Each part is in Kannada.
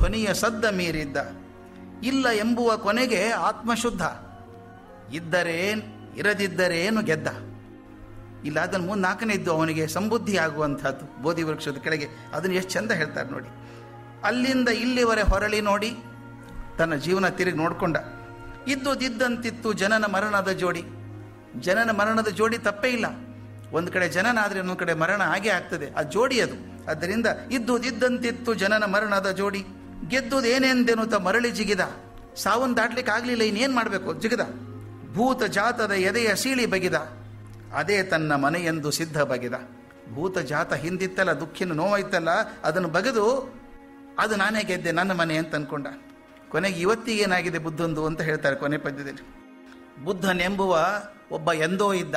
ಧ್ವನಿಯ ಸದ್ದ ಮೀರಿದ್ದ ಇಲ್ಲ ಎಂಬುವ ಕೊನೆಗೆ ಆತ್ಮಶುದ್ಧ ಇದ್ದರೇನ್ ಇರದಿದ್ದರೇನು ಗೆದ್ದ ಇಲ್ಲ ಅದನ್ನು ಮುಂದೆ ನಾಲ್ಕನೇದ್ದು ಅವನಿಗೆ ಸಂಬುದ್ಧಿ ಆಗುವಂಥದ್ದು ಬೋಧಿ ವೃಕ್ಷದ ಕೆಳಗೆ ಅದನ್ನು ಎಷ್ಟು ಚಂದ ಹೇಳ್ತಾರೆ ನೋಡಿ ಅಲ್ಲಿಂದ ಇಲ್ಲಿವರೆ ಹೊರಳಿ ನೋಡಿ ತನ್ನ ಜೀವನ ತಿರುಗಿ ನೋಡ್ಕೊಂಡ ಇದ್ದುದಿದ್ದಂತಿತ್ತು ಜನನ ಮರಣದ ಜೋಡಿ ಜನನ ಮರಣದ ಜೋಡಿ ತಪ್ಪೇ ಇಲ್ಲ ಒಂದು ಕಡೆ ಜನನ ಆದರೆ ಇನ್ನೊಂದು ಕಡೆ ಮರಣ ಹಾಗೆ ಆಗ್ತದೆ ಆ ಜೋಡಿ ಅದು ಆದ್ದರಿಂದ ಇದ್ದುದಿದ್ದಂತಿತ್ತು ಜನನ ಮರಣದ ಜೋಡಿ ಗೆದ್ದುದೇನೆಂದೆನುತ ಮರಳಿ ಜಿಗಿದ ಸಾವನ್ನು ದಾಟ್ಲಿಕ್ಕೆ ಆಗಲಿಲ್ಲ ಇನ್ನೇನು ಮಾಡಬೇಕು ಜಿಗಿದ ಭೂತ ಜಾತದ ಎದೆಯ ಸೀಳಿ ಬಗಿದ ಅದೇ ತನ್ನ ಮನೆಯೆಂದು ಸಿದ್ಧ ಬಗೆದ ಭೂತ ಜಾತ ಹಿಂದಿತ್ತಲ್ಲ ದುಃಖಿನ ನೋವಾಯ್ತಲ್ಲ ಅದನ್ನು ಬಗೆದು ಅದು ನಾನೇ ಗೆದ್ದೆ ನನ್ನ ಮನೆ ಅಂತ ಅನ್ಕೊಂಡ ಕೊನೆಗೆ ಇವತ್ತಿಗೆ ಏನಾಗಿದೆ ಬುದ್ಧಂದು ಅಂತ ಹೇಳ್ತಾರೆ ಕೊನೆ ಪದ್ಯದಲ್ಲಿ ಬುದ್ಧನೆಂಬುವ ಒಬ್ಬ ಎಂದೋ ಇದ್ದ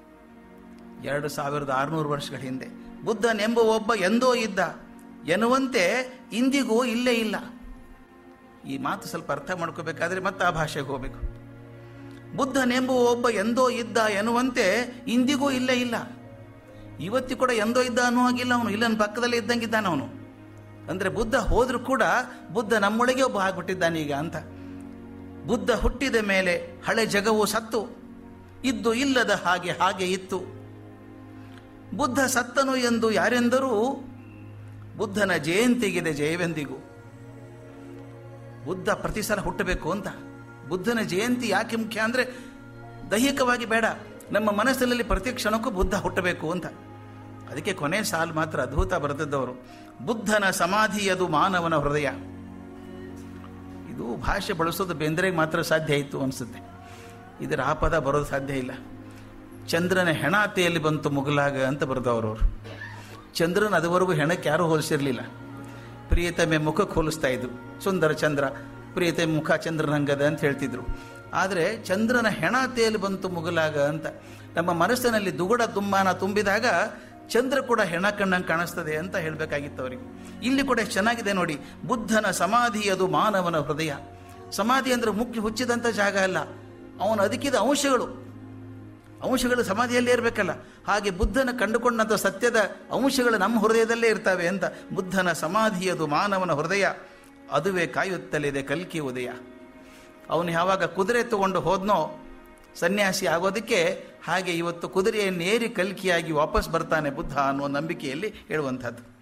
ಎರಡು ಸಾವಿರದ ಆರುನೂರು ವರ್ಷಗಳ ಹಿಂದೆ ಬುದ್ಧನೆಂಬುವ ಒಬ್ಬ ಎಂದೋ ಇದ್ದ ಎನ್ನುವಂತೆ ಇಂದಿಗೂ ಇಲ್ಲೇ ಇಲ್ಲ ಈ ಮಾತು ಸ್ವಲ್ಪ ಅರ್ಥ ಮಾಡ್ಕೋಬೇಕಾದ್ರೆ ಮತ್ತೆ ಆ ಭಾಷೆಗೆ ಹೋಗಬೇಕು ಬುದ್ಧನೆಂಬುವ ಒಬ್ಬ ಎಂದೋ ಇದ್ದ ಎನ್ನುವಂತೆ ಇಂದಿಗೂ ಇಲ್ಲೇ ಇಲ್ಲ ಇವತ್ತಿ ಕೂಡ ಎಂದೋ ಇದ್ದ ಅನ್ನೋ ಹಾಗಿಲ್ಲ ಅವನು ಇಲ್ಲ ನನ್ನ ಪಕ್ಕದಲ್ಲೇ ಇದ್ದಂಗಿದ್ದಾನೆ ಅವನು ಅಂದರೆ ಬುದ್ಧ ಹೋದ್ರೂ ಕೂಡ ಬುದ್ಧ ನಮ್ಮೊಳಗೆ ಒಬ್ಬ ಆಗ್ಬಿಟ್ಟಿದ್ದಾನೆ ಈಗ ಅಂತ ಬುದ್ಧ ಹುಟ್ಟಿದ ಮೇಲೆ ಹಳೆ ಜಗವು ಸತ್ತು ಇದ್ದು ಇಲ್ಲದ ಹಾಗೆ ಹಾಗೆ ಇತ್ತು ಬುದ್ಧ ಸತ್ತನು ಎಂದು ಯಾರೆಂದರೂ ಬುದ್ಧನ ಜಯಂತಿಗಿದೆ ಜಯವೆಂದಿಗೂ ಬುದ್ಧ ಪ್ರತಿ ಸಲ ಹುಟ್ಟಬೇಕು ಅಂತ ಬುದ್ಧನ ಜಯಂತಿ ಯಾಕೆ ಮುಖ್ಯ ಅಂದರೆ ದೈಹಿಕವಾಗಿ ಬೇಡ ನಮ್ಮ ಮನಸ್ಸಿನಲ್ಲಿ ಪ್ರತಿ ಕ್ಷಣಕ್ಕೂ ಬುದ್ಧ ಹುಟ್ಟಬೇಕು ಅಂತ ಅದಕ್ಕೆ ಕೊನೆ ಸಾಲು ಮಾತ್ರ ಅದ್ಭುತ ಬರೆದದ್ದವರು ಬುದ್ಧನ ಸಮಾಧಿಯದು ಮಾನವನ ಹೃದಯ ಇದು ಭಾಷೆ ಬಳಸೋದು ಬೇಂದ್ರೆಗೆ ಮಾತ್ರ ಸಾಧ್ಯ ಆಯಿತು ಅನಿಸುತ್ತೆ ಇದರ ಆ ಪದ ಬರೋದು ಸಾಧ್ಯ ಇಲ್ಲ ಚಂದ್ರನ ಹೆಣಾತೆಯಲ್ಲಿ ಬಂತು ಮುಗಲಾಗ ಅಂತ ಬರೆದವರು ಚಂದ್ರನ ಅದುವರೆಗೂ ಹೆಣಕ್ಕೆ ಯಾರೂ ಹೋಲಿಸಿರಲಿಲ್ಲ ಪ್ರಿಯತಮೆ ಮುಖಕ್ಕೆ ಹೋಲಿಸ್ತಾ ಇದ್ರು ಸುಂದರ ಚಂದ್ರ ಪ್ರಿಯತಮೆ ಮುಖ ಚಂದ್ರನಂಗದ ಅಂತ ಹೇಳ್ತಿದ್ರು ಆದರೆ ಚಂದ್ರನ ಹೆಣಾತೆಯಲ್ಲಿ ಬಂತು ಮುಗಲಾಗ ಅಂತ ನಮ್ಮ ಮನಸ್ಸಿನಲ್ಲಿ ದುಗುಡ ದುಮ್ಮಾನ ತುಂಬಿದಾಗ ಚಂದ್ರ ಕೂಡ ಹೆಣ ಕಣ್ಣಂಗೆ ಕಾಣಿಸ್ತದೆ ಅಂತ ಹೇಳಬೇಕಾಗಿತ್ತು ಅವರಿಗೆ ಇಲ್ಲಿ ಕೂಡ ಎಷ್ಟು ಚೆನ್ನಾಗಿದೆ ನೋಡಿ ಬುದ್ಧನ ಸಮಾಧಿ ಅದು ಮಾನವನ ಹೃದಯ ಸಮಾಧಿ ಅಂದರೆ ಮುಖ್ಯ ಹುಚ್ಚಿದಂಥ ಜಾಗ ಅಲ್ಲ ಅವನು ಅದಕ್ಕಿದ ಅಂಶಗಳು ಅಂಶಗಳು ಸಮಾಧಿಯಲ್ಲೇ ಇರಬೇಕಲ್ಲ ಹಾಗೆ ಬುದ್ಧನ ಕಂಡುಕೊಂಡಂಥ ಸತ್ಯದ ಅಂಶಗಳು ನಮ್ಮ ಹೃದಯದಲ್ಲೇ ಇರ್ತವೆ ಅಂತ ಬುದ್ಧನ ಸಮಾಧಿಯದು ಮಾನವನ ಹೃದಯ ಅದುವೇ ಕಾಯುತ್ತಲಿದೆ ಕಲ್ಕಿ ಉದಯ ಅವನು ಯಾವಾಗ ಕುದುರೆ ತಗೊಂಡು ಹೋದ್ನೋ ಸನ್ಯಾಸಿ ಆಗೋದಕ್ಕೆ ಹಾಗೆ ಇವತ್ತು ಕುದುರೆಯನ್ನೇರಿ ಕಲ್ಕಿಯಾಗಿ ವಾಪಸ್ ಬರ್ತಾನೆ ಬುದ್ಧ ಅನ್ನುವ ನಂಬಿಕೆಯಲ್ಲಿ ಹೇಳುವಂಥದ್ದು